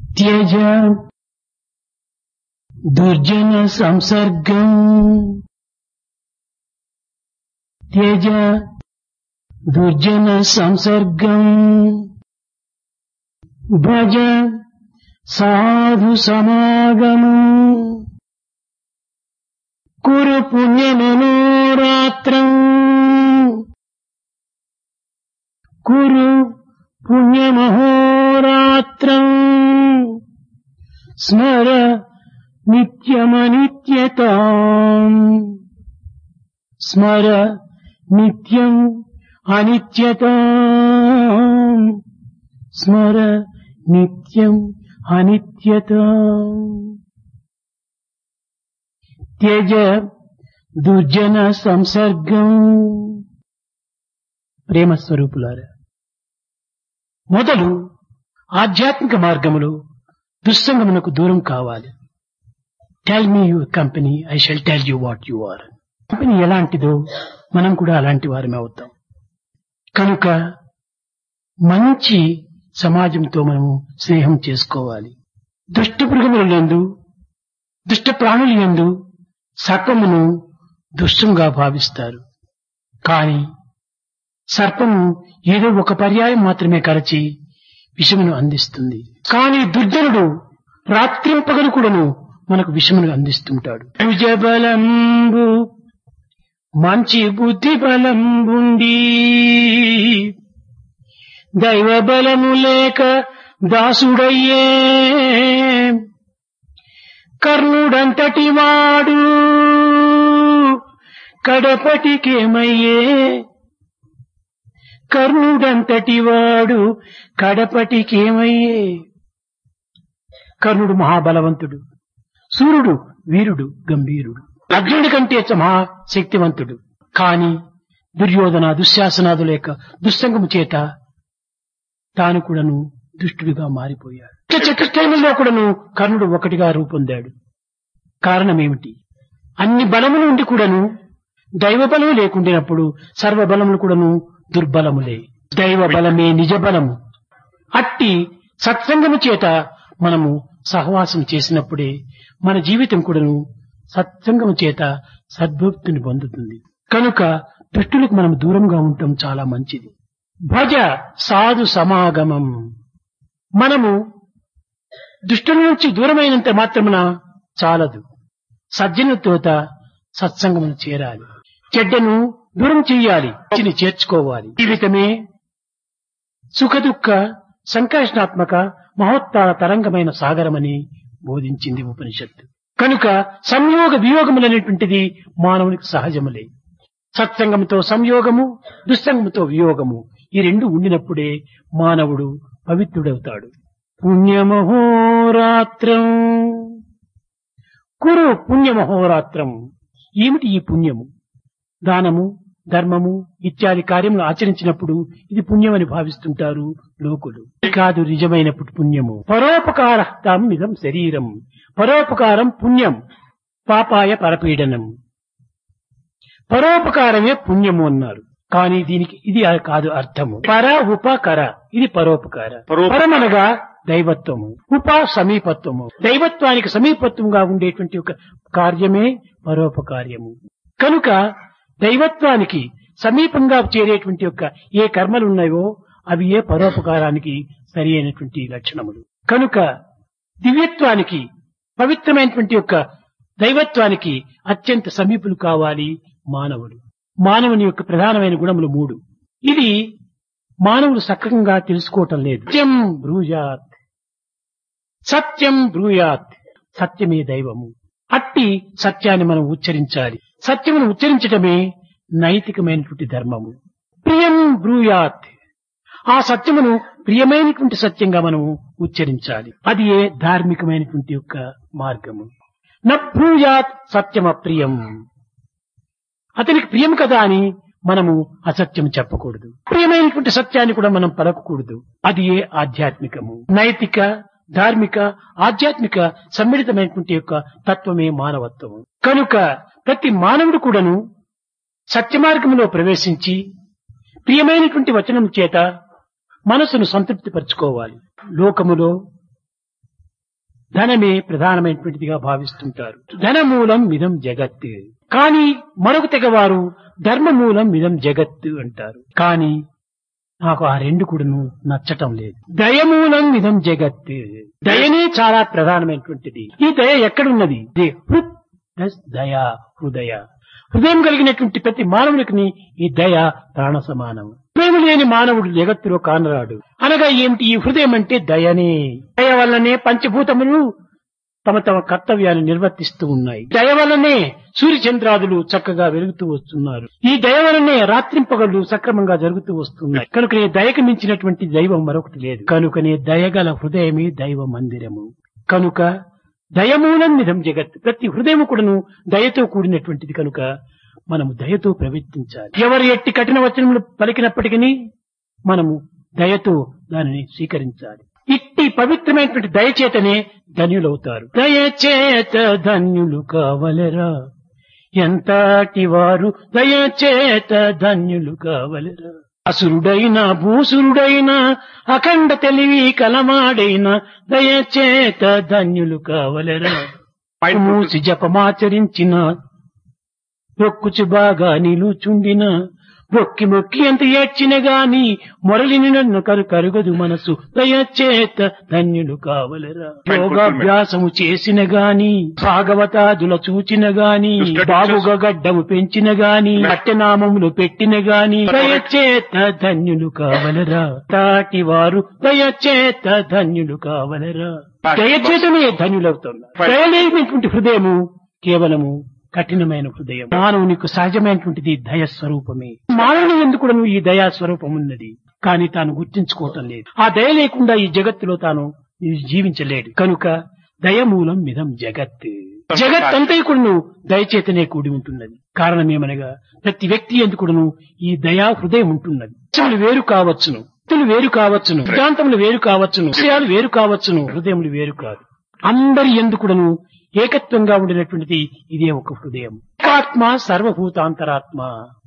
త్యజ దుర్జన సంసర్గం త్యజ దుర్జన సంసర్గం భజ సాధు సమాగమం కురు పుణ్యమనోరాత్రం కురు పుణ్యమహోరాత్రం స్మర నిత్యమనిత్యతా స్మర నిత్యం అనిత్యతా స్మర నిత్యం అనిత్యత త్యజ దుర్జన సంసర్గం ప్రేమ స్వరూపులారా మొదలు ఆధ్యాత్మిక మార్గములో దుస్సంగమునకు దూరం కావాలి tell me your company I shall tell you what you are company ఎలాంటిదో మనం కూడా అలాంటి వారమే అవుతాం కనుక మంచి సమాజంతో మనము స్నేహం చేసుకోవాలి దుష్ట మృగముల యందు దుష్ట ప్రాణుల యందు సర్పమును దుష్టంగా భావిస్తారు కాని సర్పము ఏదో ఒక పర్యాయం మాత్రమే కరచి విషమును అందిస్తుంది కాని దుర్జనుడు రాత్రింపగలు కూడాను మనకు విషమును అందిస్తుంటాడు భుజబలంబు మంచి బుద్ధి బలంబుండి దైవ బలము లేక దాసుడయ్యే కర్ణుడంతటి వాడు కడపటికేమయ్యే కర్ణుడంతటి వాడు కడపటికేమయ్యే కర్ణుడు మహాబలవంతుడు సూర్యుడు వీరుడు గంభీరుడు అర్జునుడి కంటే మహా శక్తివంతుడు కాని దుర్యోధన దుశ్శాసనాదు లేక దుస్సంగము చేత తాను కూడాను దుష్టుడిగా మారిపోయాడు చతుష్టైములో కూడాను కర్ణుడు ఒకటిగా రూపొందాడు కారణమేమిటి అన్ని బలములు ఉండి కూడాను దైవ బలం లేకుండినప్పుడు సర్వ బలములు కూడాను దుర్బలములే దైవ బలమే నిజ బలము అట్టి సత్సంగము చేత మనము సహవాసం చేసినప్పుడే మన జీవితం కూడాను సత్సంగము చేత సద్భక్తిని పొందుతుంది కనుక దుష్టులకు మనం దూరంగా ఉండటం చాలా మంచిది భజ సాధు సమాగమం మనము దుష్టుల నుంచి దూరమైనంత మాత్రమున చాలదు సజ్జనులతోత సత్సంగమును చేరాలి చెడ్డను దూరం చెయ్యాలి మంచిని చేర్చుకోవాలి జీవితమే సుఖదుఖ సంకర్షణాత్మక మహోత్తార తరంగమైన సాగరమని బోధించింది ఉపనిషత్తు కనుక సంయోగ వియోగములనేటువంటిది మానవునికి సహజములే సత్సంగముతో సంయోగము దుస్సంగముతో వియోగము ఈ రెండు ఉండినప్పుడే మానవుడు పవిత్రుడవుతాడు పుణ్యమహోరాత్రం కురు పుణ్యమహోరాత్రం ఏమిటి ఈ పుణ్యము దానము ధర్మము ఇత్యాది కార్యములు ఆచరించినప్పుడు ఇది పుణ్యమని భావిస్తుంటారు లోకులు ఇది కాదు నిజమైన పుణ్యము పరోపకార ఇదం శరీరం పరోపకారం పుణ్యం పాపాయ పరపీడనం పరోపకారమే పుణ్యము అన్నారు కానీ దీనికి ఇది కాదు అర్థము పర ఉపకర ఇది పరోపకార పరోప- పరమనగా దైవత్వము ఉప సమీపత్వము దైవత్వానికి సమీపత్వంగా ఉండేటువంటి ఒక కార్యమే పరోపకార్యము కనుక దైవత్వానికి సమీపంగా చేరేటువంటి యొక్క ఏ కర్మలు ఉన్నాయో అవి ఏ పరోపకారానికి సరి అయినటువంటి లక్షణములు కనుక దివ్యత్వానికి పవిత్రమైనటువంటి యొక్క దైవత్వానికి అత్యంత సమీపులు కావాలి మానవులు మానవుని యొక్క ప్రధానమైన గుణములు మూడు ఇది మానవుడు సక్రమంగా తెలుసుకోవటం లేదు సత్యం బ్రూజాత్ సత్యం బ్రూయాత్ సత్యమే దైవము అట్టి సత్యాన్ని మనం ఉచ్చరించాలి సత్యమును ఉచ్చరించటమే నైతికమైనటువంటి ధర్మము ప్రియం బ్రూయాత్ ఆ సత్యమును ప్రియమైనటువంటి సత్యంగా మనము ఉచ్చరించాలి అది ఏ ధార్మికమైనటువంటి యొక్క మార్గము నభ్రూయాత్ సత్యం అప్రియం అతనికి ప్రియం కదా అని మనము అసత్యం చెప్పకూడదు ప్రియమైనటువంటి సత్యాన్ని కూడా మనం పలకకూడదు అది ఏ ఆధ్యాత్మికము నైతిక ధార్మిక ఆధ్యాత్మిక సమ్మిళితమైనటువంటి యొక్క తత్వమే మానవత్వము కనుక ప్రతి మానవుడు కూడాను సత్య మార్గంలో ప్రవేశించి ప్రియమైనటువంటి వచనం చేత మనసును సంతృప్తిపరచుకోవాలి లోకములో ధనమే ప్రధానమైనటువంటిదిగా భావిస్తుంటారు ధనమూలం మిదం జగత్ కానీ మరొక తెగవారు ధర్మమూలం మిదం జగత్ అంటారు కానీ నాకు ఆ రెండు కూడాను నచ్చటం లేదు దయమూలం మిదం జగత్ దయనే చాలా ప్రధానమైనటువంటిది ఈ దయ ఎక్కడున్నది ఇది హృత్ ప్లస్ దయ హృదయ హృదయం కలిగినటువంటి ప్రతి మానవునికి ఈ దయ ప్రాణ సమానం ప్రేమ లేని మానవుడు జగత్తులో కానరాడు అనగా ఏమిటి ఈ హృదయం అంటే దయనే దయ వల్లనే పంచభూతములు తమ తమ కర్తవ్యాన్ని నిర్వర్తిస్తూ ఉన్నాయి దయ వల్లనే సూర్యచంద్రాదులు చక్కగా వెలుగుతూ వస్తున్నారు ఈ దయ వల్లనే రాత్రింపగళ్ళు సక్రమంగా జరుగుతూ వస్తున్నాయి కనుకనే దయకు మించినటువంటి దైవం మరొకటి లేదు కనుకనే దయగల హృదయమే దైవ మందిరము కనుక దయమూలం నిధం జగత్ ప్రతి హృదయము కూడాను దయతో కూడినటువంటిది కనుక మనము దయతో ప్రవర్తించాలి ఎవరు ఎట్టి కఠిన వచనములు పలికినప్పటికీ మనము దయతో దానిని స్వీకరించాలి ఇట్టి పవిత్రమైనటువంటి దయచేతనే ధన్యులవుతారు దయచేత ధన్యులు కావలరా ఎంతటి వారు దయచేత ధన్యులు కావలరా అసురుడైన భూసురుడైన అఖండ తెలివి కలమాడైన దయచేత ధన్యులు కావలరా మూసి జపమాచరించిన రొక్కుచు బాగా నిలుచుండిన మొక్కి మొక్కి ఎంత ఏడ్చిన గాని మొరలిని నన్ను కరు కరుగదు మనసు దయచేత ధన్యులు కావలరా యోగాభ్యాసము చేసిన గాని భాగవతాదుల చూచిన గాని బాబుగా గడ్డము పెంచిన గాని అట్టనామములు పెట్టిన గాని దయచేత ధన్యులు కావలరా తాటి వారు దయచేత ధన్యులు కావలరా దయచేతనే ధన్యులవుతున్నారు దయలేనటువంటి హృదయము కేవలము కఠినమైన హృదయం మానవునికి సహజమైనటువంటిది దయ స్వరూపమే మానవుని ఎందుకు ఈ దయా స్వరూపం ఉన్నది కానీ తాను గుర్తించుకోవటం లేదు ఆ దయ లేకుండా ఈ జగత్తులో తాను జీవించలేడు కనుక దయమూలం మిదం జగత్ జగత్ అంతా కూడాను దయచేతనే కూడి ఉంటున్నది కారణమేమనగా ప్రతి వ్యక్తి ఎందుకును ఈ దయా హృదయం ఉంటున్నది విషయములు వేరు కావచ్చును వ్యక్తులు వేరు కావచ్చును సిద్ధాంతములు వేరు కావచ్చును విషయాలు వేరు కావచ్చును హృదయములు వేరు కాదు అందరి ఎందుకుడను ఏకత్వంగా ఉండినటువంటిది ఇదే ఒక హృదయం ఏకాత్మ సర్వభూతాంతరాత్మ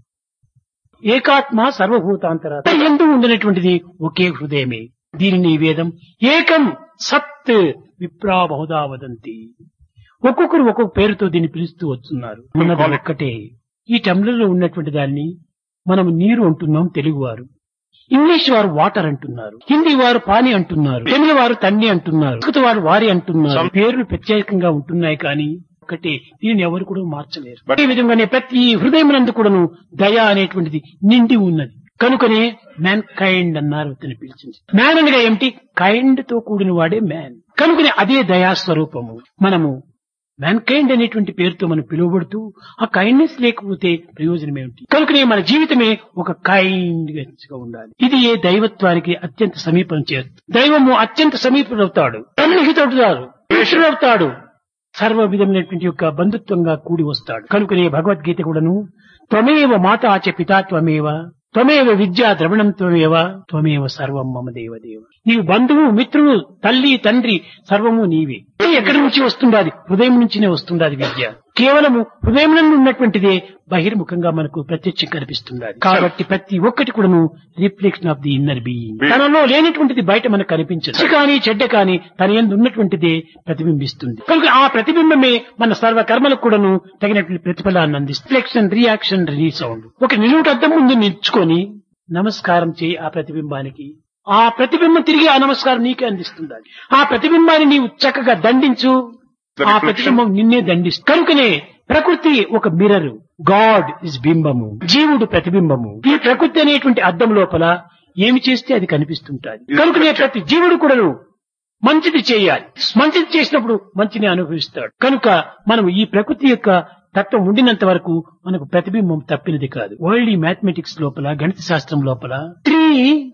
ఏకాత్మ సర్వభూతాంతరాత్మ ఎందు ఉండినటువంటిది ఒకే హృదయమే దీనిని ఈ వేదం ఏకం సత్ విప్రా బహుదా వదంతి ఒక్కొక్కరు ఒక్కొక్క పేరుతో దీన్ని పిలుస్తూ వస్తున్నారు ఉన్నది ఒక్కటే ఈ టంబ్లర్లో ఉన్నటువంటి దాన్ని మనం నీరు అంటున్నాం తెలుగువారు ఇంగ్లీష్ వారు వాటర్ అంటున్నారు హిందీ వారు పాని అంటున్నారు తమిళ వారు తన్ని అంటున్నారు సంస్కృత వారు వారి అంటున్నారు పేర్లు ప్రత్యేకంగా ఉంటున్నాయి కానీ ఒకటి దీనిని ఎవరు కూడా మార్చలేరు ఈ విధంగానే ప్రతి హృదయం కూడాను దయ అనేటువంటిది నిండి ఉన్నది కనుకనే మ్యాన్ కైండ్ అన్నారు అతను పిలిచింది మ్యాన్ అనగా ఏమిటి కైండ్ తో కూడిన వాడే మ్యాన్ కనుకనే అదే దయా స్వరూపము మనము మ్యాన్ కైండ్ అనేటువంటి పేరుతో మనం పిలువబడుతూ ఆ కైండ్నెస్ లేకపోతే ప్రయోజనం ఏమిటి కనుకనే మన జీవితమే ఒక కైండ్ గా ఉండాలి ఇది ఏ దైవత్వానికి అత్యంత సమీపం చేస్తుంది దైవము అత్యంత సమీపుడవుతాడు సన్నిహితుడవుతాడు మిత్రుడవుతాడు సర్వ విధమైనటువంటి యొక్క బంధుత్వంగా కూడి వస్తాడు కనుకనే భగవద్గీత కూడాను త్వమేవ మాతాచ పితా త్వమేవ త్వమేవ విద్యా ద్రవణం త్వమేవ త్వమేవ సర్వం మమ దేవదేవ నీవు బంధువు మిత్రువు తల్లి తండ్రి సర్వము నీవే ఎక్కడి నుంచి వస్తుండాది హృదయం నుంచినే వస్తుండాది విద్య కేవలము హృదయం నుండి ఉన్నటువంటిదే బహిర్ముఖంగా మనకు ప్రత్యక్షం కనిపిస్తుండాలి కాబట్టి ప్రతి ఒక్కటి కూడాను reflection of the inner being తనలో లేనటువంటిది బయట మనకు కనిపించదు మంచి కానీ చెడ్డ కానీ తన ఎందు ఉన్నటువంటిదే ప్రతిబింబిస్తుంది కనుక ఆ ప్రతిబింబమే మన సర్వ కర్మలకు కూడాను తగినటువంటి ప్రతిఫలాన్ని అందిస్తుంది రిఫ్లెక్షన్ రియాక్షన్ రీసౌండ్ ఒక నిలువుట అద్దం ముందు నిల్చుకొని నమస్కారం చేయి ఆ ప్రతిబింబానికి ఆ ప్రతిబింబం తిరిగి ఆ నమస్కారం నీకే అందిస్తుంది ఆ ప్రతిబింబాన్ని నీవు చక్కగా దండించు ఆ ప్రతిబింబం నిన్నే దండిస్తుంది కనుకనే ప్రకృతి ఒక మిర్రర్ గాడ్ ఇస్ బింబము జీవుడు ప్రతిబింబము ఈ ప్రకృతి అనేటువంటి అద్దం లోపల ఏమి చేస్తే అది కనిపిస్తుంటాది కనుకనే ప్రతి జీవుడు కూడాను మంచిది చేయాలి మంచిది చేసినప్పుడు మంచిని అనుభవిస్తాడు కనుక మనం ఈ ప్రకృతి యొక్క తత్వం ఉండినంత వరకు మనకు ప్రతిబింబం తప్పినది కాదు వరల్డ్ మ్యాథమెటిక్స్ లోపల గణిత శాస్త్రం లోపల three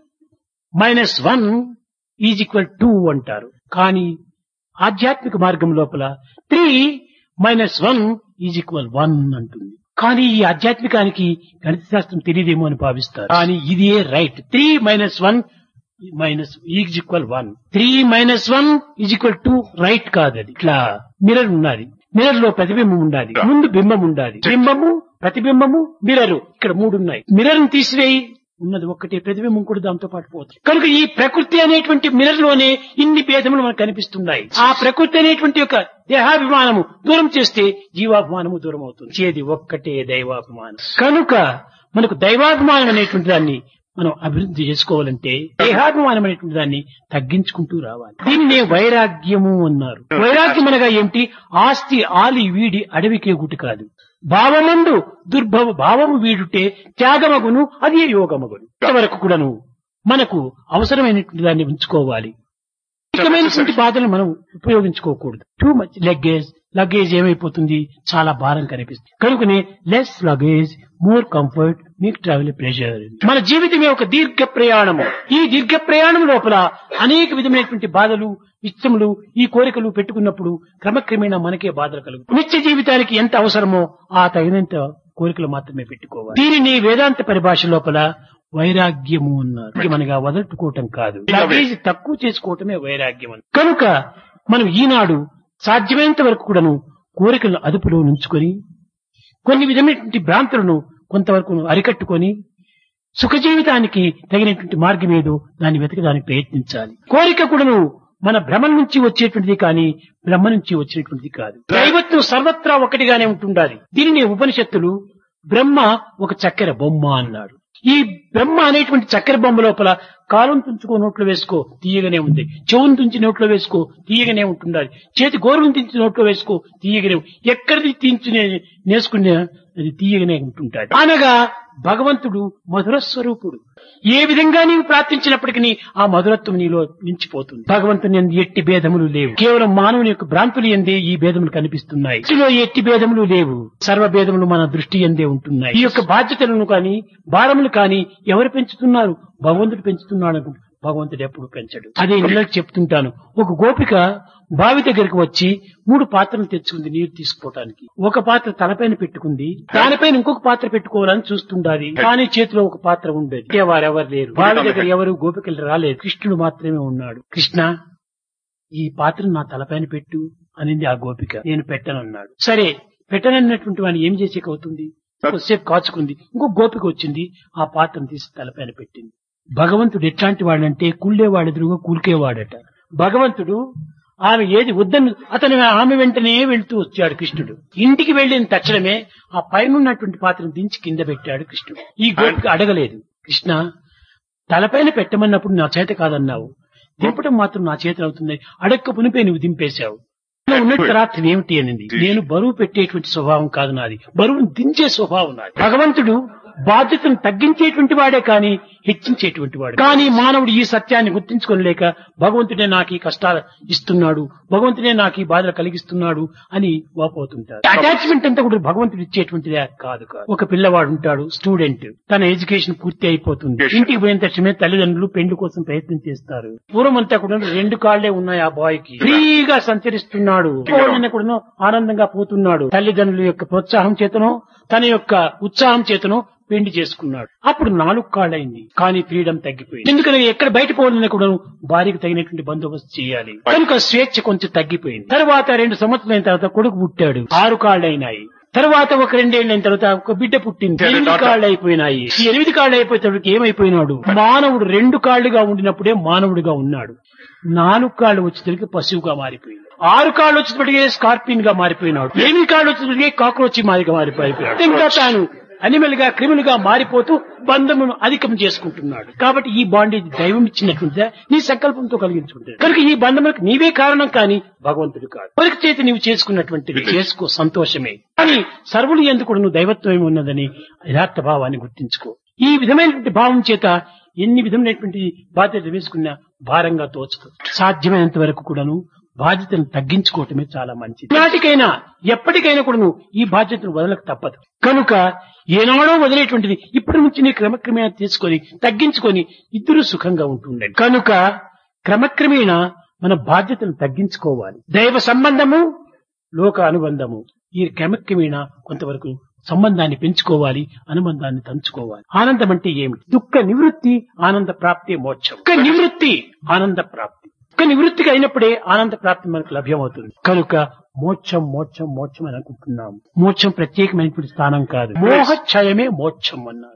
minus one is equal two అంటారు కానీ ఆధ్యాత్మిక మార్గం లోపల three minus one is equal one అంటుంది కానీ ఈ ఆధ్యాత్మికానికి గణిత శాస్త్రం తెలియదేమో అని భావిస్తారు కానీ ఇదే right three minus one minus is equal one three minus one is equal two right కాదు అది ఇట్లా మిర్రర్ ఉన్నది మిర్రర్ లో ప్రతిబింబం ఉండాలి ముందు బింబం ఉండాలి బింబము ప్రతిబింబము మిర్రర్ ఇక్కడ మూడు ఉన్నాయి మిర్రర్ ని తీసివేయి ఉన్నది ఒక్కటే ప్రతిబింబం కూడా దాంతో పాటు పోతుంది కనుక ఈ ప్రకృతి అనేటువంటి మిరర్ లోనే ఇన్ని భేదములు మనకు కనిపిస్తున్నాయి ఆ ప్రకృతి అనేటువంటి యొక్క దేహాభిమానము దూరం చేస్తే జీవాభిమానము దూరం అవుతుంది చేది ఒక్కటే దైవాభిమానం కనుక మనకు దైవాభిమానం అనేటువంటి దాన్ని మనం అభివృద్ధి చేసుకోవాలంటే దేహాభిమానం అనేటువంటి దాన్ని తగ్గించుకుంటూ రావాలి దీన్నే వైరాగ్యము అన్నారు వైరాగ్యం అనగా ఏమిటి ఆస్తి ఆలి వీడి అడవికే గుటి కాదు భావమందు దుర్భవ భావము వీడుటే త్యాగమగును అది యోగమగును ఇంతవరకు కూడాను మనకు అవసరమైనటువంటి దాన్ని ఉంచుకోవాలి ఇకమైనటువంటి బాధలు మనం ఉపయోగించుకోకూడదు టూ మచ్ లగేజ్ లగేజ్ ఏమైపోతుంది చాలా భారం కనిపిస్తుంది కనుకనే లెస్ లగేజ్ మోర్ కంఫర్ట్ మీకు ట్రావెల్ ప్రెషర్ మన జీవితమే ఒక దీర్ఘ ప్రయాణము ఈ దీర్ఘ ప్రయాణం లోపల అనేక విధమైనటువంటి బాధలు ఇష్టములు ఈ కోరికలు పెట్టుకున్నప్పుడు క్రమక్రమేణా మనకే బాధలు కలుగు నిత్య జీవితానికి ఎంత అవసరమో ఆ తగినంత కోరికలు మాత్రమే పెట్టుకోవాలి దీనిని వేదాంత పరిభాష లోపల వైరాగ్యము అన్నారు ఇది మనగా వదలుకోవటం కాదు లగేజ్ తక్కువ చేసుకోవటమే వైరాగ్యం అని కనుక మనం ఈనాడు సాధ్యమైనంత వరకు కూడాను కోరికలను అదుపులో ఉంచుకొని కొన్ని విధమైనటువంటి భ్రాంతులను కొంతవరకు అరికట్టుకొని సుఖ జీవితానికి తగినటువంటి మార్గం ఏదో దాన్ని వెతకడానికి ప్రయత్నించాలి కోరిక కూడాను మన భ్రమ నుంచి వచ్చేటువంటిది కానీ బ్రహ్మ నుంచి వచ్చినటువంటిది కాదు దైవత్వం సర్వత్రా ఒకటిగానే ఉంటుండాలి దీనిని ఉపనిషత్తులు బ్రహ్మ ఒక చక్కెర బొమ్మ అన్నాడు ఈ బ్రహ్మ అనేటువంటి చక్కెర బొమ్మ లోపల కాలం తుంచుకో నోట్లో వేసుకో తీయగానే ఉంది చెవును తుంచి నోట్లో వేసుకో తీయగానే ఉంటుండాలి చేతి గోరును తుంచి నోట్లో వేసుకో తీయగానే ఉంది. ఎక్కడిది తీంచి నేసుకునే అది తీయగానే ఉంటుంటాడు అనగా భగవంతుడు మధుర స్వరూపుడు ఏ విధంగా నీవు ప్రార్థించినప్పటికీ ఆ మధురత్వం నీలో నించిపోతుంది భగవంతుని యందు ఎట్టి భేదములు లేవు కేవలం మానవుని యొక్క భ్రాంతులు ఎందే ఈ భేదములు కనిపిస్తున్నాయి ఇందులో ఎట్టి భేదములు లేవు సర్వ భేదములు మన దృష్టి ఎందే ఉంటున్నాయి ఈ యొక్క బాధ్యతలను కానీ భారములు కానీ ఎవరు పెంచుతున్నారు భగవంతుడు పెంచుతున్నాడు అనుకుంటా భగవంతుడు ఎప్పుడు పెంచడు అదే ఇళ్ళకి చెప్తుంటాను ఒక గోపిక బావి దగ్గరికి వచ్చి మూడు పాత్రలు తెచ్చుకుంది నీరు తీసుకోవటానికి ఒక పాత్ర తలపైన పెట్టుకుంది దానిపైన ఇంకొక పాత్ర పెట్టుకోవాలని చూస్తుండాలి కానీ చేతిలో ఒక పాత్ర ఉండేది వారెవరు లేరు బావి దగ్గర ఎవరు గోపికలు రాలేదు కృష్ణుడు మాత్రమే ఉన్నాడు కృష్ణ ఈ పాత్రను నా తలపైన పెట్టు అనింది ఆ గోపిక నేను పెట్టనన్నాడు సరే పెట్టనన్నటువంటి వాడిని ఏం చేసేకి అవుతుంది కొద్దిసేపు కాచుకుంది ఇంకో గోపిక వచ్చింది ఆ పాత్రను తీసి తలపైన పెట్టింది భగవంతుడు ఎట్లాంటి వాడంటే కుళ్ళేవాడు ఎదురుగా కూలికేవాడట భగవంతుడు ఆమె ఏది వద్దని అతను ఆమె వెంటనే వెళ్తూ వచ్చాడు కృష్ణుడు ఇంటికి వెళ్లిన తక్షణమే ఆ పైన ఉన్నటువంటి పాత్రను దించి కింద పెట్టాడు కృష్ణుడు ఈ గోపిక అడగలేదు కృష్ణ తలపైన పెట్టమన్నప్పుడు నా చేత కాదన్నావు దింపడం మాత్రం నా చేత అవుతుంది అడక్క పునిపై నువ్వు దింపేశావు నువ్వు ఉన్నట్టు తర్వాత ఏమిటి అనింది నేను బరువు పెట్టేటువంటి స్వభావం కాదు నాది బరువును దించే స్వభావం నాది భగవంతుడు బాధ్యతను తగ్గించేటువంటి వాడే కానీ హెచ్చించేటువంటి వాడు కానీ మానవుడు ఈ సత్యాన్ని గుర్తించుకోలేక భగవంతుడే నాకు ఈ కష్టాలు ఇస్తున్నాడు భగవంతుడే నాకు ఈ బాధలు కలిగిస్తున్నాడు అని వాపోతుంటాడు అటాచ్మెంట్ అంతా కూడా భగవంతుడు ఇచ్చేటువంటిదే కాదు కాదు ఒక పిల్లవాడు ఉంటాడు స్టూడెంట్ తన ఎడ్యుకేషన్ పూర్తి అయిపోతుంది ఇంటికి పోయిన తక్షణమే తల్లిదండ్రులు పెళ్లి కోసం ప్రయత్నం చేస్తారు పూర్వం అంతా కూడా రెండు కాళ్లే ఉన్నాయి ఆ బాయ్ కి ఫ్రీగా సంచరిస్తున్నాడు పోవాలన్నా కూడా ఆనందంగా పోతున్నాడు తల్లిదండ్రుల యొక్క ప్రోత్సాహం చేతనో తన యొక్క ఉత్సాహం చేతనో పెళ్లి చేసుకున్నాడు అప్పుడు నాలుగు కాళ్ళైంది కానీ ఫ్రీడమ్ తగ్గిపోయింది ఎందుకని ఎక్కడ బయట పోవాలన్నా కూడా భార్యకు తగినటువంటి బందోబస్తు చేయాలి కనుక స్వేచ్ఛ కొంచెం తగ్గిపోయింది తర్వాత రెండు సంవత్సరాలైన తర్వాత కొడుకు పుట్టాడు ఆరు కాళ్ళైనాయి తర్వాత ఒక రెండేళ్ల అయిన తర్వాత ఒక బిడ్డ పుట్టింది ఎనిమిది కాళ్ళు అయిపోయినాయి ఈ ఎనిమిది కాళ్ళు అయిపోయేటప్పటికి ఏమైపోయినాడు మానవుడు రెండు కాళ్ళుగా ఉండినప్పుడే మానవుడిగా ఉన్నాడు నాలుగు కాళ్ళు వచ్చేసరికి పశువుగా మారిపోయింది ఆరు కాళ్ళు వచ్చేటప్పటికే స్కార్పియన్ గా మారిపోయినాడు ఎనిమిది కాళ్ళు వచ్చేటప్పటికే కాక్రోచ్ మారిగా మారిపోయినాడు ఇంకా తాను అనిమల్ గా క్రిమినల్ గా మారిపోతూ బంధమును అధికం చేసుకుంటున్నాడు కాబట్టి ఈ బాండేజ్ దైవం ఇచ్చినటువంటిదా నీ సంకల్పంతో కలిగించుకుంటాడు కనుక ఈ బంధములకు నీవే కారణం కానీ భగవంతుడు కాదు కోరిక చేతి నీవు చేసుకున్నటువంటిది చేసుకో సంతోషమే కానీ సర్వులు ఎందుకు నువ్వు దైవత్వం ఉన్నదని యథార్థ భావాన్ని గుర్తించుకో ఈ విధమైనటువంటి భావం చేత ఎన్ని విధమైనటువంటి బాధ్యత వేసుకున్నా భారంగా తోచుకో సాధ్యమైనంత వరకు కూడాను బాధ్యతను తగ్గించుకోవటమే చాలా మంచిది నాటికైనా ఎప్పటికైనా కూడా నువ్వు ఈ బాధ్యతను వదలకు తప్పదు కనుక ఏనాడో వదిలేటువంటిది ఇప్పటి నుంచి నీ క్రమక్రమేణా తీసుకొని తగ్గించుకొని ఇద్దరు సుఖంగా ఉంటుండండి కనుక క్రమక్రమేణా మన బాధ్యతను తగ్గించుకోవాలి దైవ సంబంధము లోక అనుబంధము ఈ క్రమక్రమేణా కొంతవరకు సంబంధాన్ని పెంచుకోవాలి అనుబంధాన్ని తంచుకోవాలి ఆనందం అంటే ఏమిటి దుఃఖ నివృత్తి ఆనంద ప్రాప్తి మోక్షం దుఃఖ నివృత్తి ఆనంద ప్రాప్తి దుఃఖ నివృత్తిగా అయినప్పుడే ఆనంద ప్రాప్తి మనకు లభ్యమవుతుంది కనుక మోక్షం మోక్షం మోక్షం అని అనుకుంటున్నాం మోక్షం ప్రత్యేకమైనటువంటి స్థానం కాదు మోహక్షయమే మోక్షం అన్నారు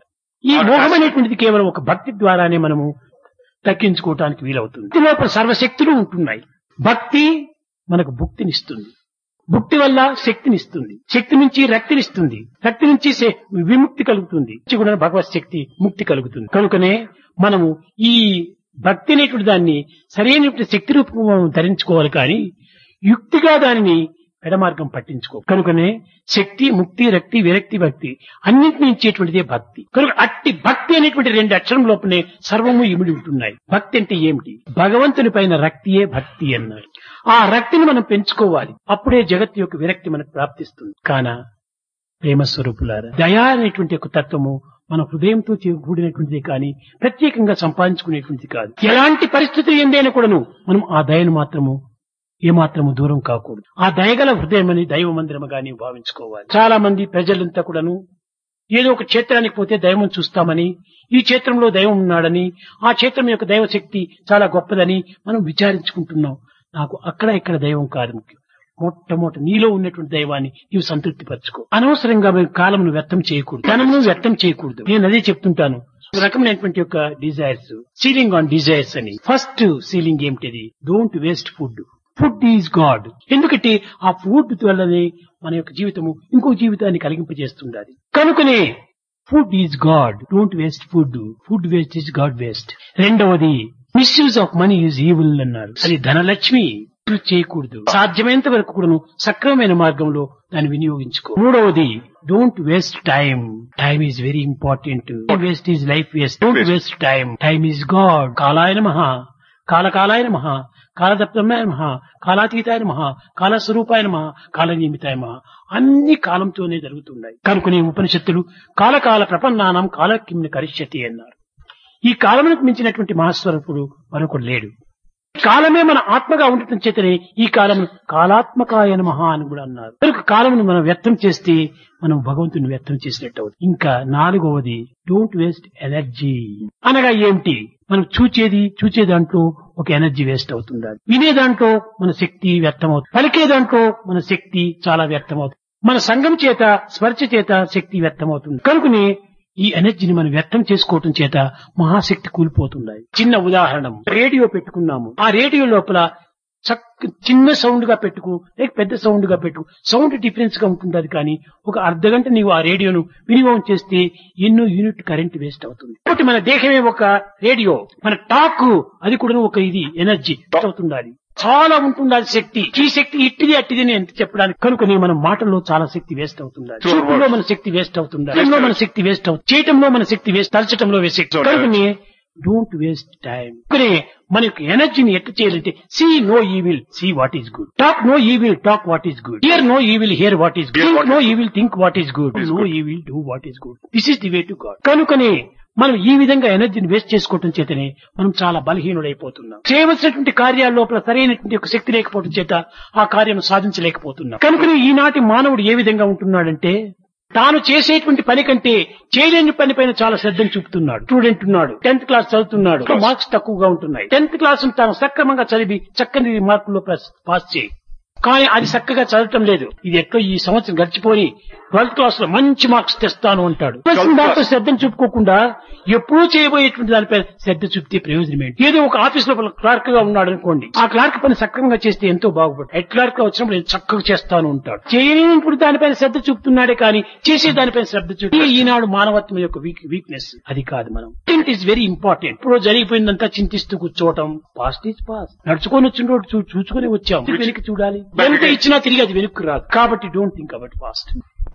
ఈ Our మోహం attachment. అనేటువంటిది కేవలం ఒక భక్తి ద్వారానే మనము తగ్గించుకోవటానికి వీలవుతుంది భక్తి లోపల సర్వశక్తులు ఉంటున్నాయి భక్తి మనకు భుక్తినిస్తుంది భుక్తి వల్ల శక్తినిస్తుంది శక్తి నుంచి రక్తినిస్తుంది రక్తి నుంచి శే- విముక్తి కలుగుతుంది నుంచి కూడా భగవత్ శక్తి ముక్తి కలుగుతుంది కనుకనే మనము ఈ భక్తి అనేటువంటి దాన్ని సరైనటువంటి శక్తి రూపంగా మనం ధరించుకోవాలి కానీ యుక్తిగా దానిని ఎడమార్గం పట్టించుకో కనుకనే శక్తి ముక్తి రక్తి విరక్తి భక్తి అన్నింటినీ ఇచ్చేటువంటిదే భక్తి కనుక అట్టి భక్తి అనేటువంటి రెండు అక్షరం లోపలనే సర్వము ఇమిడి ఉంటున్నాయి భక్తి అంటే ఏమిటి భగవంతుని పైన రక్తియే భక్తి అన్నారు ఆ రక్తిని మనం పెంచుకోవాలి అప్పుడే జగత్తు యొక్క విరక్తి మనకు ప్రాప్తిస్తుంది కాన ప్రేమ స్వరూపులారా దయా అనేటువంటి ఒక తత్వము మన హృదయంతో చే- కూడినటువంటిది కానీ ప్రత్యేకంగా సంపాదించుకునేటువంటిది కాదు ఎలాంటి పరిస్థితి ఏందైనా కూడాను మనం ఆ దయను మాత్రము ఏమాత్రము దూరం కాకూడదు ఆ దయగల హృదయం అని దైవ మందిరముగా నీవు భావించుకోవాలి చాలా మంది ప్రజలంతా కూడాను ఏదో ఒక క్షేత్రానికి పోతే దైవం చూస్తామని ఈ క్షేత్రంలో దైవం ఉన్నాడని ఆ క్షేత్రం యొక్క దైవ శక్తి చాలా గొప్పదని మనం విచారించుకుంటున్నాం నాకు అక్కడ ఇక్కడ దైవం కాదు ముఖ్యం మొట్టమొదటి నీలో ఉన్నటువంటి దైవాన్ని నీవు సంతృప్తి పరచుకో అనవసరంగా మీరు కాలమును వ్యర్థం చేయకూడదు ధనమును వ్యర్థం చేయకూడదు నేను అదే చెప్తుంటాను ఒక రకమైనటువంటి యొక్క డిజైర్స్ సీలింగ్ ఆన్ డిజైర్స్ అని ఫస్ట్ సీలింగ్ ఏమిటిది don't waste food food is God ఎందుకంటే ఆ ఫుడ్ వల్లనే మన యొక్క జీవితము ఇంకో జీవితాన్ని కలిగింపజేస్తుండాలి కనుకనే food is God don't waste food food waste is God waste రెండవది misuse of money is evil అన్నారు అది ధనలక్ష్మి misuse చేయకూడదు సాధ్యమైనంత వరకు కూడాను సక్రమమైన మార్గంలో దాన్ని వినియోగించుకో మూడవది don't waste time time is very important waste is life waste don't waste time time is God కాలాయ నమః కాలకాలాయ నమః కాలదప్తమాయ నమః కాలాతీతాయ నమః కాలస్వరూపాయ నమః కాలనియమితాయ నమః అన్ని కాలంతోనే జరుగుతున్నాయి కనుకునే ఉపనిషత్తులు కాలకాల ప్రపన్నానం కాలకిమ్ని కరిష్యతి అన్నారు ఈ కాలమునకు మించినటువంటి మహాస్వరూపుడు మరొకడు లేడు కాలమే మన ఆత్మగా ఉండటం చేతనే ఈ కాలం కాలాత్మకాయ నమః అని కూడా అన్నారు కనుక కాలమును మనం వ్యర్థం చేస్తే మనం భగవంతుని వ్యర్థం చేసినట్టు అవుతుంది ఇంకా నాలుగవది డోంట్ వేస్ట్ ఎనర్జీ అనగా ఏమిటి మనం చూచేది చూచే దాంట్లో ఒక ఎనర్జీ వేస్ట్ అవుతుంది వినే దాంట్లో మన శక్తి వ్యర్థం అవుతుంది పలికే దాంట్లో మన శక్తి చాలా వ్యర్థం అవుతుంది మన సంఘం చేత స్పర్శ చేత శక్తి వ్యర్థం అవుతుంది కనుకనే ఈ ఎనర్జీని మనం వ్యర్థం చేసుకోవటం చేత మహాశక్తి కూలిపోతున్నాయి చిన్న ఉదాహరణ రేడియో పెట్టుకున్నాము ఆ రేడియో లోపల చక్క చిన్న సౌండ్ గా పెట్టుకు లేక పెద్ద సౌండ్ గా పెట్టు సౌండ్ డిఫరెన్స్ గా ఉంటుంది అది కానీ ఒక అర్ధ గంట నీవు ఆ రేడియోను వినియోగం చేస్తే ఎన్నో యూనిట్ కరెంట్ వేస్ట్ అవుతుంది కాబట్టి మన దేహమే ఒక రేడియో మన టాక్ అది కూడా ఒక ఇది ఎనర్జీ అవుతుండాలి చాలా ఉంటుండాలి శక్తి ఈ శక్తి ఇట్టిది అట్టిది అని ఎంత చెప్పడానికి కనుకనే మన మాటల్లో చాలా శక్తి వేస్ట్ అవుతుండాలి True చూపులో words. మన శక్తి వేస్ట్ అవుతుండాలి చేయడంలో మన శక్తి వేస్ట్ అవుతుంది చేయటంలో మన శక్తి వేస్ట్ తలచటంలో శక్తి True కనుకనే డోంట్ వేస్ట్ టైం కనుకనే మన యొక్క ఎనర్జీని ఎట్ట చేయాలంటే see no evil see what is good talk no evil talk what is good hear no evil hear what is good Hear think what no is- evil think what is good is no good. Evil do what is good this is the way to God కనుకనే మనం ఈ విధంగా ఎనర్జీని waste చేసుకోవటం చేతనే మనం చాలా బలహీనుడైపోతున్నాం చేయవలసినటువంటి కార్యాల లోపల సరైనటువంటి ఒక శక్తి లేకపోవడం చేత ఆ కార్యం సాధించలేకపోతున్నాం కనుకనే ఈనాటి మానవుడు ఏ విధంగా ఉంటున్నాడంటే తాను చేసేటువంటి పని కంటే చేయలేని పని పైన చాలా శ్రద్ధను చూపుతున్నాడు స్టూడెంట్ ఉన్నాడు టెన్త్ క్లాస్ చదువుతున్నాడు మార్క్స్ తక్కువగా ఉంటున్నాయి టెన్త్ క్లాస్ తాను సక్రమంగా చదివి చక్కని మార్కుల్లో పాస్ పాస్ చేయి కానీ అది చక్కగా చదవటం లేదు ఇది ఎట్లా ఈ సంవత్సరం గడిచిపోయి ట్వెల్త్ క్లాస్ లో మంచి మార్క్స్ తెస్తాను అంటాడు Twelfth దాంట్లో class. శ్రద్ధను చూపుకోకుండా ఎప్పుడూ చేయబోయేటువంటి దానిపై శ్రద్ధ చూపితే ప్రయోజనం ఏంటి ఏదో ఒక ఆఫీస్ లో క్లార్క్ గా ఉన్నాడు అనుకోండి ఆ క్లార్క్ పని సక్రమంగా చేస్తే ఎంతో బాగుపడుతుంది హెడ్ క్లార్క్ గా వచ్చినప్పుడు నేను చక్కగా చేస్తాను ఉంటాడు చేయలేనప్పుడు దానిపైన శ్రద్ధ చూపుతున్నాడే కానీ చేసే దానిపైన శ్రద్ధ చూపి ఈనాడు మానవత్వం యొక్క వీక్నెస్ అది కాదు మనం ఇట్ ఈస్ వెరీ ఇంపార్టెంట్ ఇప్పుడు జరిగిపోయిందంతా చింతిస్తూ కూర్చోవటం పాస్ట్ ఈజ్ పాస్ట్ నడుచుకొని వచ్చిన రోడ్డు చూ- చూసుకొని వచ్చాం వెనక్కి చూడాలి ఎంత ఇచ్చినా తిరిగి అది వెనక్కి రాదు కాబట్టి don't think about past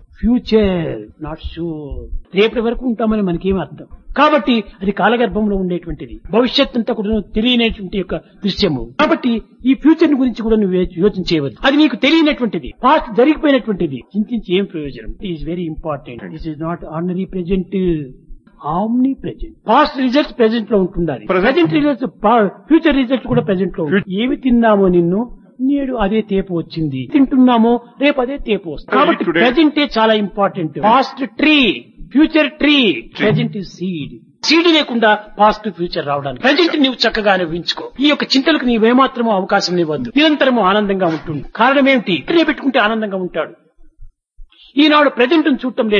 future not sure రేపటి వరకు ఉంటామని మనకేం అర్థం కాబట్టి అది కాలగర్భంలో ఉండేటువంటిది భవిష్యత్ అంతా కూడా తెలియనటువంటి యొక్క దృశ్యము కాబట్టి ఈ ఫ్యూచర్ గురించి కూడా నువ్వు యోచన చేయవద్దు అది నీకు తెలియనటువంటిది పాస్ట్ జరిగిపోయినటువంటిది చింతించి ఏం ప్రయోజనం is very important this is not ordinary present omnipresent past results present లో ఉంటుండాలి Present. Present results future results కూడా ప్రెజెంట్ లో ఉంటుంది. ఏమి తిన్నామో నిన్ను నేడు అదే తేపు వచ్చింది తింటున్నామో రేపు అదే తేపు వస్తుంది కాబట్టి today. ప్రెజెంటే చాలా important past tree future tree present is seed seed లేకుండా పాస్ట్ ఫ్యూచర్ రావడానికి ప్రజెంట్ నీవు చక్కగా అనుభవించుకో ఈ యొక్క చింతలకు నీవేమాత్రమో అవకాశం ఇవ్వద్దు నిరంతరము ఆనందంగా ఉంటుంది కారణం ఏమిటి ఇక్కడే పెట్టుకుంటే ఆనందంగా ఉంటాడు ఈనాడు ప్రజెంట్ చూడటం లేదు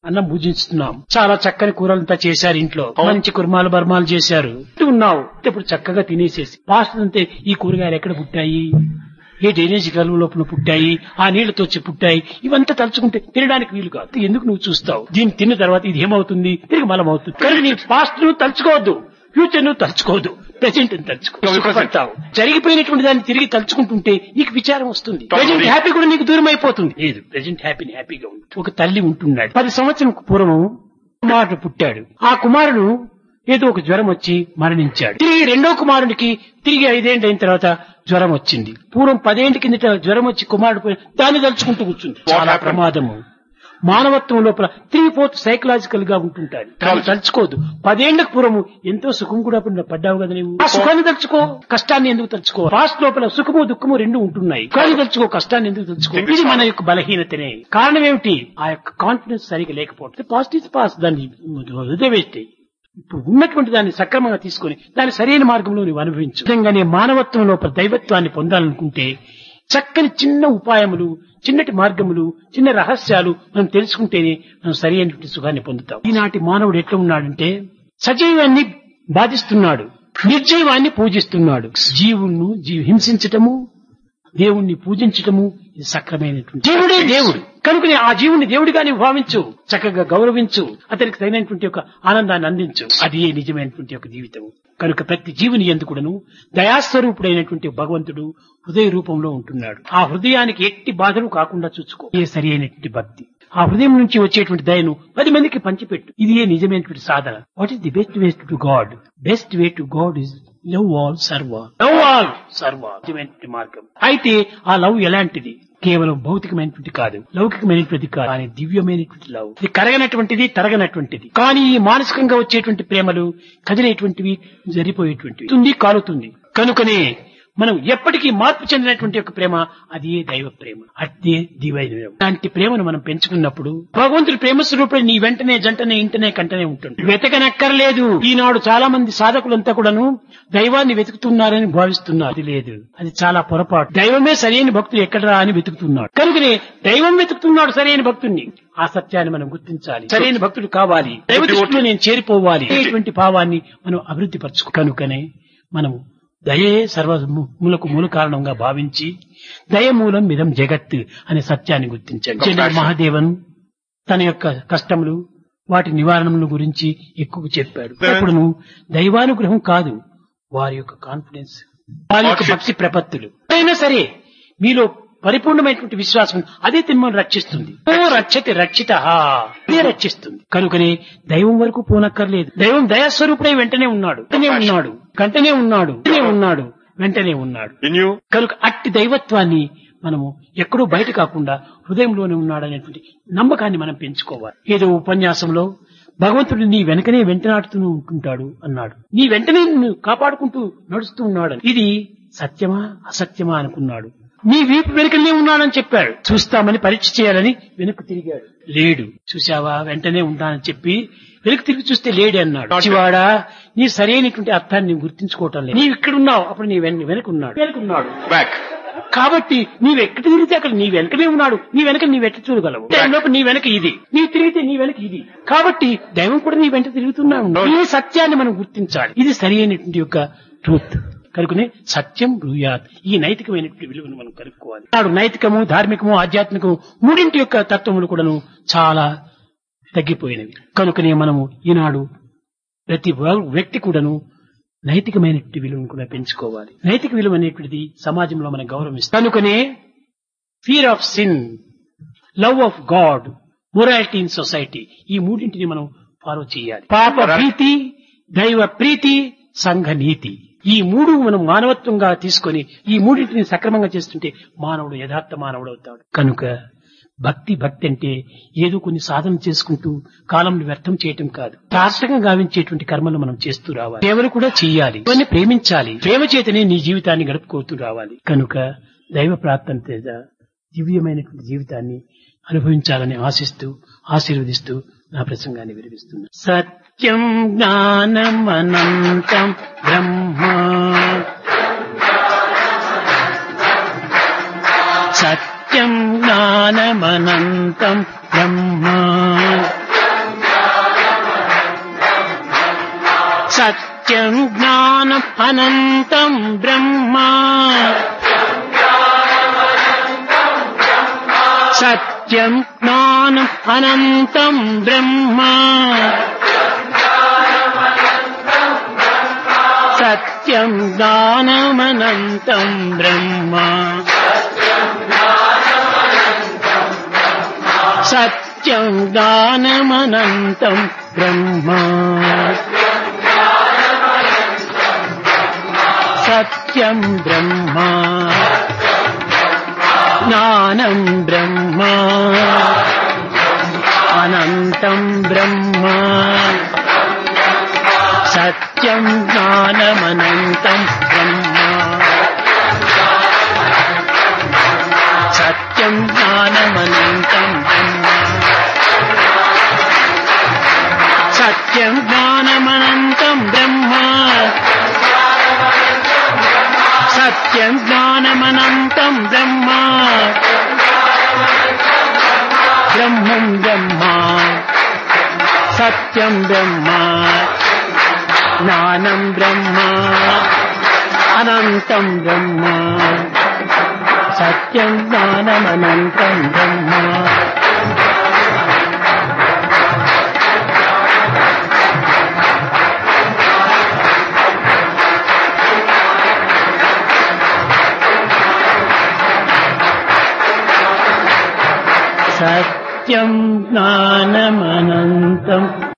అన్నం భుజిస్తున్నాం చాలా చక్కని కూరలంతా చేశారు ఇంట్లో మంచి కుర్మాలు బర్మాలు చేశారు ఉన్నావు ఇప్పుడు చక్కగా తినేసేసి పాస్ట్ అంతే ఈ కూరగాయలు ఎక్కడ పుట్టాయి ఏ డ్రైనేజ్ కలువ లోపల పుట్టాయి ఆ నీళ్లతో వచ్చి పుట్టాయి ఇవంతా తలుచుకుంటే తినడానికి వీలు కాదు ఎందుకు నువ్వు చూస్తావు దీన్ని తిన్న తర్వాత ఇది ఏమవుతుంది తిరిగి మలం అవుతుంది కానీ నీ పాస్ట్ నువ్వు తలుచుకోవద్దు ఫ్యూచర్ నువ్వు తలుచుకోవద్దు ప్రెసెంట్ తలుచుకో సుఖపడతావు జరిగిపోయినటువంటి దాన్ని తిరిగి తలుచుకుంటుంటే నీకు విచారం వస్తుంది ప్రెసెంట్ హ్యాపీ కూడా నీకు దూరం అయిపోతుంది లేదు ప్రెసెంట్ హ్యాపీని హ్యాపీగా ఉంది ఒక తల్లి ఉంటున్నాడు పది సంవత్సరం పూర్వం కుమారుడు పుట్టాడు ఆ కుమారుడు ఏదో ఒక జ్వరం వచ్చి మరణించాడు తిరిగి రెండో కుమారుడికి తిరిగి ఐదేండ్ల అయిన తర్వాత జ్వరం వచ్చింది పూర్వం పదేంటి కిందట జ్వరం వచ్చి కుమారుడు పోయి దాన్ని తలుచుకుంటూ కూర్చుంది చాలా ప్రమాదము మానవత్వం లోపల త్రీ ఫోర్త్ సైకలాజికల్ గా ఉంటుంటారు దాన్ని తలుచుకోదు పదేళ్లకు పూర్వము ఎంతో సుఖం కూడా పడిన- పడ్డావు కదా నీవు ఆ సుఖాన్ని తలుచుకో కష్టాన్ని ఎందుకు తలుచుకో పాస్ట్ లోపల సుఖము దుఃఖము రెండు ఉంటున్నాయి సుఖాన్ని తలుచుకో కష్టాన్ని ఎందుకు తలుచుకో ఇది మన యొక్క బలహీనతనే కారణం ఏమిటి ఆ యొక్క కాన్ఫిడెన్స్ సరిగా లేకపోతే పాస్ట్ ఇస్ పాస్ట్ దాన్ని వదిలేవేస్తే ఇప్పుడు ఉన్నటువంటి దాన్ని సక్రమంగా తీసుకొని దాని సరైన మార్గంలో నువ్వు అనుభవించు నిజంగానే మానవత్వం లోపల దైవత్వాన్ని పొందాలనుకుంటే చక్కని చిన్న ఉపాయములు చిన్నటి మార్గములు చిన్న రహస్యాలు మనం తెలుసుకుంటేనే మనం సరైనటువంటి సుఖాన్ని పొందుతాం ఈనాటి మానవుడు ఎట్లా ఉన్నాడంటే సజీవాన్ని బాధిస్తున్నాడు నిర్జీవాన్ని పూజిస్తున్నాడు జీవుణ్ణి జీవి హింసించటము దేవుణ్ణి పూజించటము ఇది సక్రమైనటువంటి జీవుడే దేవుడు కనుకనే ఆ జీవుని దేవుడిగానే భావించు చక్కగా గౌరవించు అతనికి తగినటువంటి ఒక ఆనందాన్ని అందించు అది ఏ నిజమైనటువంటి ఒక జీవితం కనుక ప్రతి జీవుని ఎందుకుడను దయాస్వరూపుడైనటువంటి భగవంతుడు హృదయ రూపంలో ఉంటున్నాడు ఆ హృదయానికి ఎట్టి బాధలు కాకుండా చూసుకో ఏ సరి అయినటువంటి భక్తి ఆ హృదయం నుంచి వచ్చేటువంటి దయను పది మందికి పంచిపెట్టు ఇది ఏ నిజమైనటువంటి సాధన what is the best way to God best way to God is love all సర్వ లవ్ ఆల్ సర్వ నిజమైనటువంటి మార్గం అయితే ఆ లవ్ ఎలాంటిది కేవలం భౌతికమైనటువంటి కాదు లౌకికమైనటువంటి కాదు కానీ దివ్యమైనటువంటి లవ్ ఇది కరగనటువంటిది తరగనటువంటిది కానీ ఈ మానసికంగా వచ్చేటువంటి ప్రేమలు కదిలేటువంటివి జరిపోయేటువంటివి తుంది కాలుతుంది కనుకనే మనం ఎప్పటికీ మార్పు చెందినటువంటి ఒక ప్రేమ అది ఏ దైవ ప్రేమ అదే దివైన ప్రేమ అలాంటి ప్రేమను మనం పెంచుకున్నప్పుడు భగవంతుడి ప్రేమ స్వరూపుడు నీ వెంటనే జంటనే ఇంటనే కంటనే ఉంటుంది వెతకనక్కర్లేదు ఈనాడు చాలా మంది సాధకులంతా కూడాను దైవాన్ని వెతుకుతున్నారని భావిస్తున్నారు అది లేదు అది చాలా పొరపాటు దైవమే సరైన భక్తుడు ఎక్కడరా అని వెతుకుతున్నాడు కనుకనే దైవం వెతుకుతున్నాడు సరైన భక్తుడిని ఆ సత్యాన్ని మనం గుర్తించాలి సరైన భక్తుడు కావాలి దైవ దృష్టిలో నేను చేరిపోవాలి అనేటువంటి భావాన్ని మనం అభివృద్ధి పరచుకో కనుకనే మనము దయే సర్వములకు మూల కారణంగా భావించి దయ మూలం మిదం జగత్ అనే సత్యాన్ని గుర్తించండి Compassion. మహాదేవన్ తన యొక్క కష్టములు వాటి నివారణల గురించి ఎక్కువ చెప్పాడు Then- ఇప్పుడు దైవానుగ్రహం కాదు వారి యొక్క కాన్ఫిడెన్స్ వారి యొక్క భక్తి ప్రపత్తులు అయినా సరే మీలో పరిపూర్ణమైనటువంటి విశ్వాసం అదే తిమ్మను రక్షిస్తుంది ఓ రక్షతి రక్షిత అదే రక్షిస్తుంది కనుకనే దైవం వరకు పోనక్కర్లేదు దైవం దయాస్వరూపుడై వెంటనే ఉన్నాడు వెంటనే ఉన్నాడు కంటనే ఉన్నాడు వెంటనే ఉన్నాడు వెంటనే ఉన్నాడు In you, కనుక అట్టి దైవత్వాన్ని మనము ఎక్కడో బయట కాకుండా హృదయంలోనే ఉన్నాడనేటువంటి నమ్మకాన్ని మనం పెంచుకోవాలి ఏదో ఉపన్యాసంలో భగవంతుడు నీ వెనకనే వెంటనాడుతూ ఉంటుంటాడు అన్నాడు నీ వెంటనే నిన్ను కాపాడుకుంటూ నడుస్తూ ఉన్నాడు ఇది సత్యమా అసత్యమా అనుకున్నాడు నీ వీపు వెనుకనే ఉన్నాడని చెప్పాడు చూస్తామని పరీక్ష చేయాలని వెనక్కు తిరిగాడు లేడు చూశావా వెంటనే ఉంటానని చెప్పి వెనక్కి తిరిగి చూస్తే లేడు అన్నాడు శివాడా నీ సరైనటువంటి అర్థాన్ని నీవు గుర్తించుకోవటం లేదు నీవు ఇక్కడ ఉన్నావు అప్పుడు నీ వెన వెనుకున్నాడు వెనుకున్నాడు back. కాబట్టి నీవు ఎక్కడ తిరిగితే అక్కడ నీ వెనకనే ఉన్నాడు నీ వెనక నీ వెంట చూడగలవు టైంలోపు నీ వెనక ఇది నీవు తిరిగితే నీ వెనక ఇది కాబట్టి దైవం కూడా నీ వెంట తిరుగుతున్నా ఉన్నాడు ఈ సత్యాన్ని మనం గుర్తించాలి ఇది సరి అయినటువంటి యొక్క ట్రూత్ కనుకనే సత్యం బ్రూయాత్ ఈ నైతికమైనటువంటి విలువను మనం కలుపుకోవాలి నాడు నైతికము ధార్మికము ఆధ్యాత్మికము మూడింటి యొక్క తత్వములు కూడాను చాలా తగ్గిపోయినవి కనుకనే మనము ఈనాడు ప్రతి వ- వ్యక్తి కూడాను నైతికమైనటువంటి విలువను కూడా పెంచుకోవాలి నైతిక విలువ అనేటువంటిది సమాజంలో మనం గౌరవిస్తాం కనుకనే fear of sin love of God morality in society ఈ మూడింటిని మనం ఫాలో చేయాలి పాప భీతి దైవ ప్రీతి సంఘ నీతి ఈ మూడు మనం మానవత్వంగా తీసుకొని ఈ మూడింటిని సక్రమంగా చేస్తుంటే మానవుడు యథార్థ మానవుడు అవుతాడు కనుక భక్తి భక్తి అంటే ఏదో కొన్ని సాధన చేసుకుంటూ కాలం వ్యర్థం చేయటం కాదు తార్షకంగా గావించేటువంటి కర్మలు మనం చేస్తూ రావాలి సేవలు కూడా చేయాలి ఇవన్నీ ప్రేమించాలి ప్రేమ చేతనే నీ జీవితాన్ని గడుపుకోతూ రావాలి కనుక దైవ ప్రార్థన చేత దివ్యమైనటువంటి జీవితాన్ని అనుభవించాలని ఆశిస్తూ ఆశీర్వదిస్తూ నా ప్రసంగాన్ని విరమిస్తున్నా సత్యం జ్ఞానమనంతం బ్రహ్మ సత్యం జ్ఞానమనంతం బ్రహ్మ సత్యం జ్ఞానం అనంతం బ్రహ్మ సత్యం జ్ఞానం అనంతం బ్రహ్మ సత్యం జ్ఞానమనంతం బ్రహ్మ సత్యం జ్ఞానమనంతం బ్రహ్మ సత్యం బ్రహ్మ జ్ఞానం బ్రహ్మ అనంతం బ్రహ్మ సత్యం జ్ఞానమనంతం బ్రహ్మ సత్యం జ్ఞానమనంతం బ్రహ్మ సత్యం జ్ఞానమనంతం బ్రహ్మ సత్యం జ్ఞానమనంతం బ్రహ్మ బ్రహ్మం బ్రహ్మ సత్యం బ్రహ్మ జ్ఞానం బ్రహ్మ అనంతం బ్రహ్మ సత్యం జ్ఞానమనంతం బ్రహ్మ సత్యం జ్ఞానమనంతం